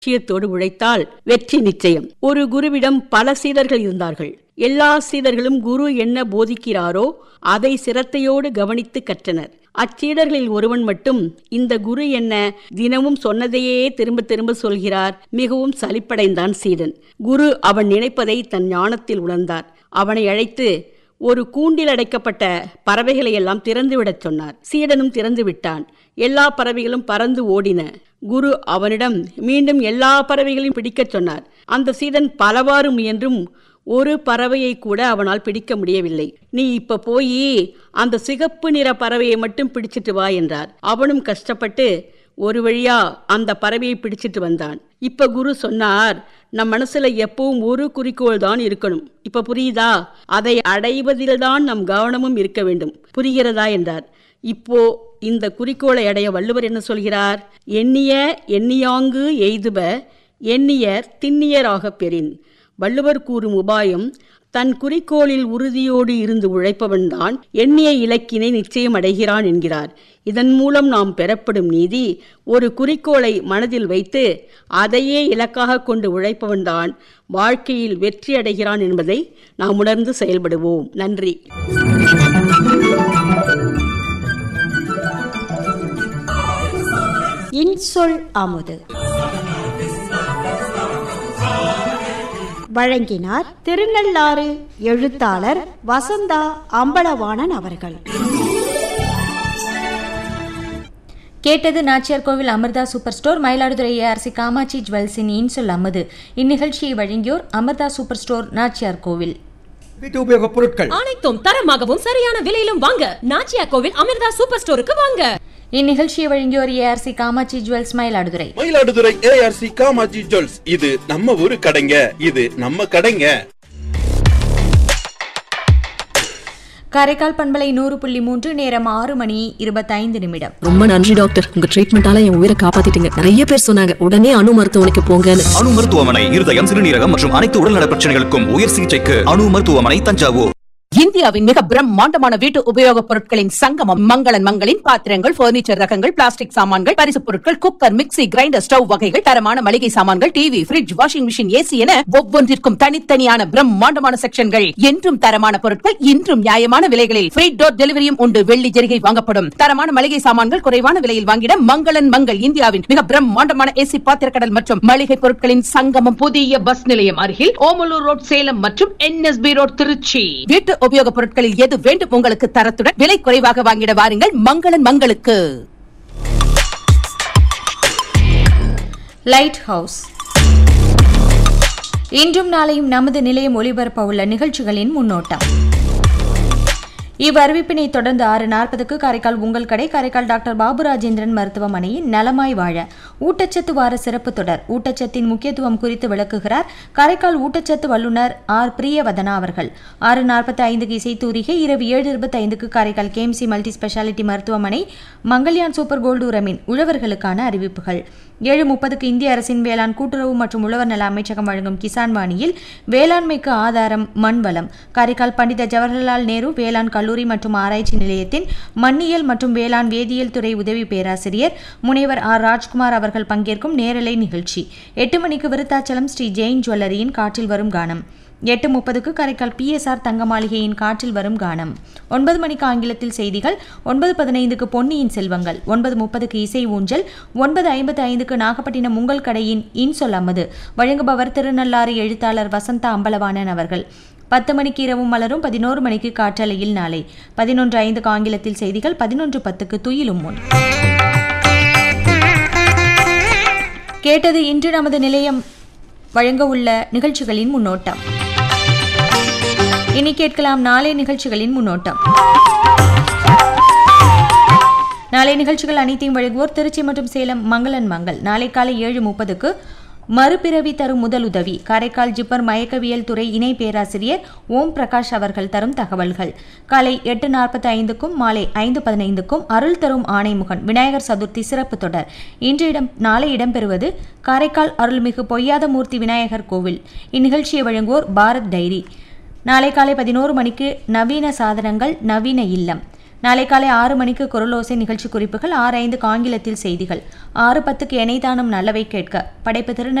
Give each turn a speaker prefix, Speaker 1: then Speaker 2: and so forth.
Speaker 1: லட்சியத்தோடு உழைத்தால் வெற்றி நிச்சயம் ஒரு குருவிடம் பல சீடர்கள் இருந்தார்கள் எல்லா சீடர்களும் குரு என்ன போதிக்கிறாரோ அதை சிரத்தையோடு கவனித்து கற்றனர் அச்சீடர்களில் ஒருவன் மட்டும் இந்த குரு என்ன தினமும் சொன்னதையே திரும்ப திரும்ப சொல்கிறார் மிகவும் சலிப்படைந்தான் சீடன் குரு அவன் நினைப்பதை தன் ஞானத்தில் உணர்ந்தார் அவனை அழைத்து ஒரு கூண்டில் அடைக்கப்பட்ட பறவைகளை எல்லாம் திறந்துவிடச் சொன்னார் சீடனும் திறந்து விட்டான் எல்லா பறவைகளும் பறந்து ஓடின குரு அவனிடம் மீண்டும் எல்லா பறவைகளையும் பிடிக்கச் சொன்னார் அந்த சீடன் பலவாறு முயன்றும் ஒரு பறவையை கூட அவனால் பிடிக்க முடியவில்லை நீ இப்ப போய் அந்த சிகப்பு நிற பறவையை மட்டும் பிடிச்சிட்டு வா என்றார் அவனும் கஷ்டப்பட்டு ஒரு வழியா அந்த பறவையை பிடிச்சிட்டு வந்தான் இப்ப குரு சொன்னார் நம் மனசுல எப்பவும் ஒரு குறிக்கோள் தான் இருக்கணும் இப்ப புரியுதா அதை அடைவதில்தான் நம் கவனமும் இருக்க வேண்டும் புரிகிறதா என்றார் இப்போ இந்த குறிக்கோளை அடைய வள்ளுவர் என்ன சொல்கிறார் எண்ணிய எண்ணியாங்கு எய்துப எண்ணியர் திண்ணியராகப் பெறின் வள்ளுவர் கூறும் உபாயம் தன் குறிக்கோளில் உறுதியோடு இருந்து உழைப்பவன்தான் எண்ணிய இலக்கினை நிச்சயம் அடைகிறான் என்கிறார் இதன் மூலம் நாம் பெறப்படும் நீதி ஒரு குறிக்கோளை மனதில் வைத்து அதையே இலக்காக கொண்டு உழைப்பவன்தான் வாழ்க்கையில் வெற்றி அடைகிறான் என்பதை நாம் உணர்ந்து செயல்படுவோம் நன்றி
Speaker 2: இன்சொல் அமுது வழங்கினார் திருநள்ளாறு எழுத்தாளர் வசந்தா அம்பலவாணன் அவர்கள்
Speaker 3: கேட்டது Nachiyar Koil Amirtha super store Mayiladuthurai ARC Kamatchi ஜுவல்ஸின் இன்சொல் அம்மது இந்நிகழ்ச்சியை வழங்கியோர் அமிர்தா சூப்பர் ஸ்டோர் நாச்சியார் கோவில்
Speaker 4: வீட்டு உபயோகப் பொருட்கள்
Speaker 5: அனைத்தும் தரமாகவும் சரியான விலையிலும் வாங்க நாச்சியா கோவில் அமிர்தா சூப்பர் ஸ்டோருக்கு வாங்க
Speaker 3: இந்நிகழ்ச்சியை வழங்கியோர் ARC Kamatchi jewels Mayiladuthurai
Speaker 6: Mayiladuthurai ARC Kamatchi jewels இது நம்ம ஊரு கடைங்க இது நம்ம கடைங்க
Speaker 3: காரைக்கால் பண்பலை நூறு புள்ளி மூன்று நேரம் ஆறு மணி இருபத்தைந்து நிமிடம்
Speaker 7: ரொம்ப நன்றி டாக்டர் உங்க ட்ரீட்மெண்டால என் உயிரை காப்பாத்திட்டீங்க நிறைய பேர் சொன்னாங்க உடனே அணு மருத்துவமனைக்கு போங்கன்னு
Speaker 8: அணு மருத்துவமனை இருதயம் சிறுநீரகம் மற்றும் அனைத்து உடல்நல பிரச்சனைகளுக்கும் உயர் சிகிச்சைக்கு அணு மருத்துவமனை தஞ்சாவூர்
Speaker 9: இந்தியாவின் மிக பிரம்மாண்டமான வீட்டு உபயோகப் பொருட்களின் சங்கமம் மங்களன் மங்களின் பாத்திரங்கள் பர்னிச்சர் ரகங்கள் பிளாஸ்டிக் சாமான்கள் பரிசுப் பொருட்கள் குக்கர் மிக்ஸி கிரைண்டர் ஸ்டவ் வகைகள் தரமான மளிகை சாமான்கள் TV fridge washing machine AC என ஒவ்வொன்றிற்கும் தனித்தனியான பிரம்மாண்டமான செக்ஷன்கள் என்றும் தரமான பொருட்கள் இன்றும் நியாயமான விலைகளில் ஃப்ரீ டோர் டெலிவரியும் உண்டு வெள்ளி ஜெரிகை வாங்கப்படும் தரமான மளிகை சாமான்கள் குறைவான விலையில் வாங்கிட மங்களன் மங்கள் இந்தியாவின் மிக பிரம்மாண்டமான ஏசி பாத்திரக்கடல் மற்றும் மளிகை பொருட்களின் சங்கமம் புதிய பஸ் நிலையம் அருகில் ஓமலூர் ரோட் சேலம் மற்றும் என்எஸ்பி ரோட் திருச்சி வீட்டு உபயோகப் பொருட்களில் எது வேண்டும் உங்களுக்கு தரத்துடன் விலை குறைவாக வாங்கிட வாருங்கள் மங்களன் மங்களுக்கு
Speaker 3: லைட் ஹவுஸ் இன்றும் நாளையும் நமது நிலையம் ஒளிபரப்ப உள்ள நிகழ்ச்சிகளின் முன்னோட்டம் இவ்வறிவிப்பினை தொடர்ந்து ஆறு நாற்பதுக்கு காரைக்கால் உங்கள் கடை காரைக்கால் டாக்டர் பாபு ராஜேந்திரன் மருத்துவமனையின் நலமாய் வாழ ஊட்டச்சத்து வார சிறப்பு தொடர் ஊட்டச்சத்தின் முக்கியத்துவம் குறித்து விளக்குகிறார் காரைக்கால் ஊட்டச்சத்து வல்லுநர் ஆர் பிரியவதனா அவர்கள் ஆறு நாற்பத்தி ஐந்துக்கு இசை தூரிகை இரவு ஏழு இருபத்தி ஐந்துக்கு காரைக்கால் கேஎம்சி மல்டி ஸ்பெஷாலிட்டி மருத்துவமனை மங்கல்யான் சூப்பர் கோல்டு உரமின் உழவர்களுக்கான அறிவிப்புகள் ஏழு முப்பதுக்கு இந்திய அரசின் வேளாண் கூட்டுறவு மற்றும் உழவர் நல அமைச்சகம் வழங்கும் கிசான் வாணியில் வேளாண்மைக்கு ஆதாரம் மண் வளம் காரைக்கால் பண்டித ஜவஹர்லால் நேரு வேளாண் கல்லூரி மற்றும் ஆராய்ச்சி நிலையத்தின் மண்ணியல் மற்றும் வேளாண் வேதியியல் துறை உதவி பேராசிரியர் முனைவர் ஆர் ராஜ்குமார் அவர்கள் பங்கேற்கும் நேரலை நிகழ்ச்சி எட்டு மணிக்கு விருத்தாச்சலம் ஸ்ரீ ஜெயின் ஜுவல்லரியின் காற்றில் வரும் கானம் எட்டு முப்பதுக்கு காரைக்கால் பிஎஸ்ஆர் தங்க மாளிகையின் காற்றில் வரும் கானம் ஒன்பது மணிக்கு ஆங்கிலத்தில் செய்திகள் ஒன்பது பதினைந்துக்கு பொன்னியின் செல்வங்கள் ஒன்பது முப்பதுக்கு இசை ஊஞ்சல் ஒன்பது ஐம்பத்து ஐந்துக்கு நாகப்பட்டினம் உங்கள் கடையின் இன்சொல் அம்மது வழங்குபவர் திருநள்ளாறு எழுத்தாளர் வசந்தா அம்பலவாணன் அவர்கள் பத்து மணிக்கு இரவும் மலரும் பதினோரு மணிக்கு காற்றலையில் நாளை பதினொன்று ஐந்துக்கு ஆங்கிலத்தில் செய்திகள் பதினொன்று பத்துக்கு துயிலும் முன் கேட்டது இன்று நமது நிலையம் வழங்க உள்ள நிகழ்ச்சிகளின் முன்னோட்டம் இனி கேட்கலாம் நாளை நிகழ்ச்சிகளின் முன்னோட்டம் நாளை நிகழ்ச்சிகள் அனைத்தையும் வழங்குவோர் திருச்சி மற்றும் சேலம் மங்களன் மங்கள் நாளை காலை ஏழு முப்பதுக்கு மறுபிறவி தரும் முதலுதவி காரைக்கால் ஜிப்பர் மயக்கவியல் துறை இணை பேராசிரியர் ஓம் பிரகாஷ் அவர்கள் தரும் தகவல்கள் காலை எட்டு நாற்பத்தி ஐந்துக்கும் மாலை ஐந்து பதினைந்துக்கும் அருள் தரும் ஆணைமுகன் விநாயகர் சதுர்த்தி சிறப்பு தொடர் இன்று இடம் நாளை இடம்பெறுவது காரைக்கால் அருள்மிகு பொய்யாதமூர்த்தி விநாயகர் கோவில் இந்நிகழ்ச்சியை வழங்குவோர் பாரத் டைரி நாளை காலை பதினோரு மணிக்கு நவீன சாதனங்கள் நவீன இல்லம் நாளை காலை ஆறு மணிக்கு குரலோசை நிகழ்ச்சி குறிப்புகள் ஆறு ஐந்துக்கு ஆங்கிலத்தில் செய்திகள் ஆறு பத்துக்கு எனைதானம் நல்லவை கேட்க படைப்பு திருநெல்வேலி